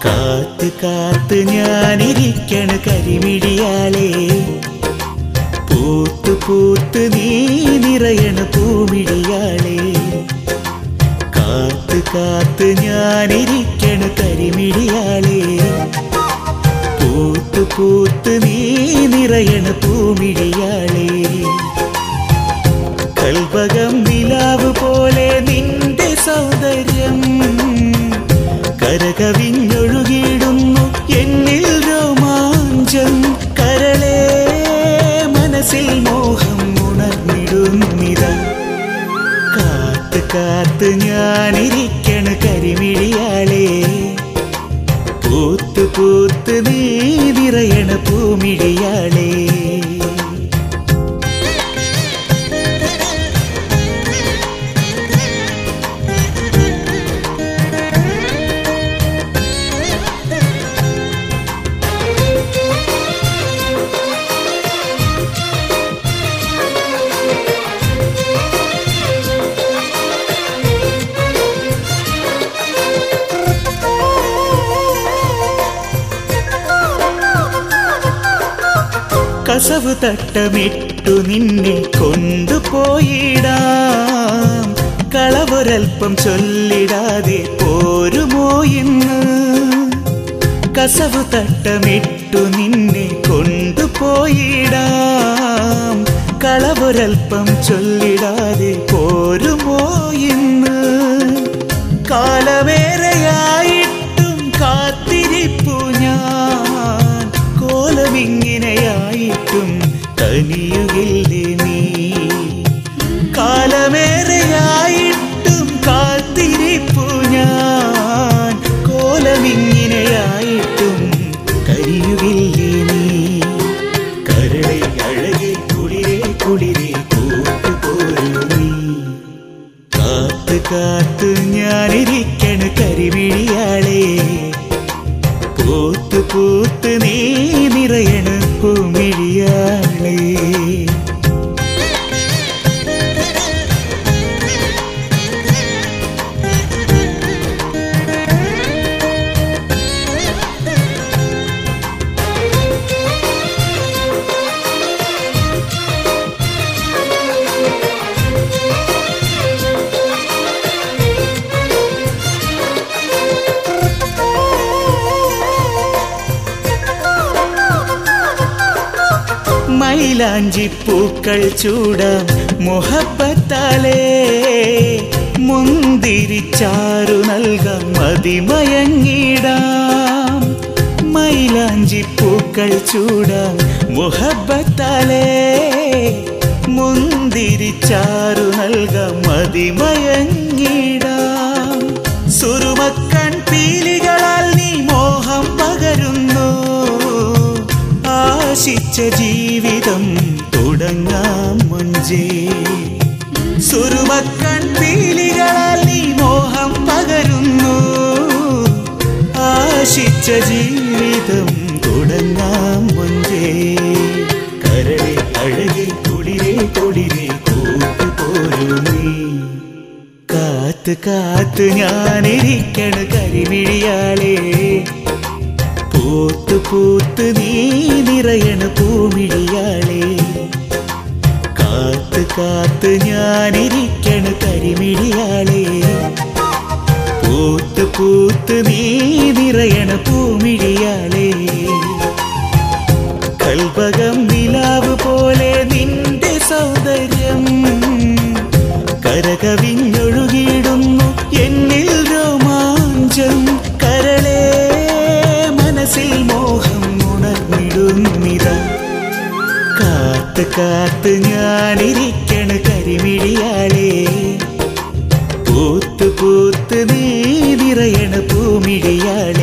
കാത്ത് കാത്ത് ഞാനിരിക്കണ കരിമിഴിയാളെ പൂത്ത് പൂത്ത് നീ നിറയണ പൂമിഴിയാളെ കാത്ത് കാത്ത് ഞാനിരിക്കണ കരിമിഴിയാളെ പൂത്ത് പൂത്ത് നീ നിറയണ പൂമിഴിയാളെ കൽവകം നിലാവ് പോലെ നിന്റെ സൗന്ദര്യം കരകവിഞ്ഞൊഴുകിയിടുന്നു എന്നിൽ രോമാഞ്ചം കരളേ മനസ്സിൽ മോഹം ഉണർന്നിടുന്നിത കാത്ത് കാത്ത് ഞാനിരിക്കണ കരിമിഴിയാളെ പൂത്ത് പൂത്ത് നീ നിറയണ പൂമിഴിയാളേ കസവ് തട്ടമിട്ടു നിന്നെ കൊണ്ടുപോയിടാം കളവൊരൽപ്പം ചൊല്ലിടാതെ പോരുമോ ഇന്ന് കസവ് തട്ടമിട്ടു നിന്നെ കൊണ്ടുപോയിടാം കളവൊരൽപ്പം ചൊല്ലിടാതെ പോരുമോ ഇന്ന് കാലമേറെയായിട്ടും കാത്തിരിപ്പു ഞാൻ കോലമിങ്ങനെയായിട്ടും കനിയുകില്ലേ നീ കാലമേറെയായിട്ടും കാത്തിരിപ്പു ഞാൻ കോലമിങ്ങനെയായിട്ടും കരിയുകില്ലേ നീ കരളെ അഴകെ കുളിരെ കുളിരെ കൂട്ടുപോരു നീ കാത്ത് കാത്ത് ഞാനിരിക്കണ കരിമിഴിയാളെ പൂത്ത് പൂത്ത് നീ നിറയണ പൂമിഴിയാളേ മൈലാഞ്ചി പൂക്കൾ ചൂടാം മുഹബത്താലേ മുന്തിരിച്ചാറു നൽകാം മതിമയങ്ങിടാം മൈലാഞ്ചി പൂക്കൾ ചൂടാം മുഹബത്താലേ മുന്തിരിച്ചാറു നൽകാം മതിമയങ്ങിടാം സുറുമക്കൺ പീലികളാൽ നീ മോഹം പകരുന്നു ആശിച്ച ജീവിതം തുടങ്ങാം മുഞ്ചേ സുറുമക്കൺ പീലികളാൽ നീ മോഹം പകരുന്നു ആശിച്ച ജീവിതം തുടങ്ങാം മുഞ്ചേ കരളെ അഴകെ കുളിരെ കുളിരെ കൂട്ടുപോരു നീ കാത്ത് കാത്ത് ഞാനിരിക്കണ കരിമിഴിയാളേ പൂത്ത് പൂത്ത് നീ നിറയണ പൂമിഴിയാളേ കാത്ത് കാത്ത് ഞാനിരിക്കണ കരിമിഴിയാളേ പൂത്ത് പൂത്ത് നീ നിറയണ പൂമിഴിയാളേ കൽപകം നിലാവ് പോലെ നിന്റെ സൗന്ദര്യം കരകവിഞ്ഞൊഴുകിയിടുന്നു എന്നിൽ രോമാഞ്ചം കരളേ മനസ്സിൽ മോഹം ഉണർന്നിടുന്നിത കാത്ത് കാത്ത് ഞാനിരിക്കണ കരിമിഴിയാളേ പൂത്ത് പൂത്ത് നീ നിറയണ പൂമിഴിയാളേ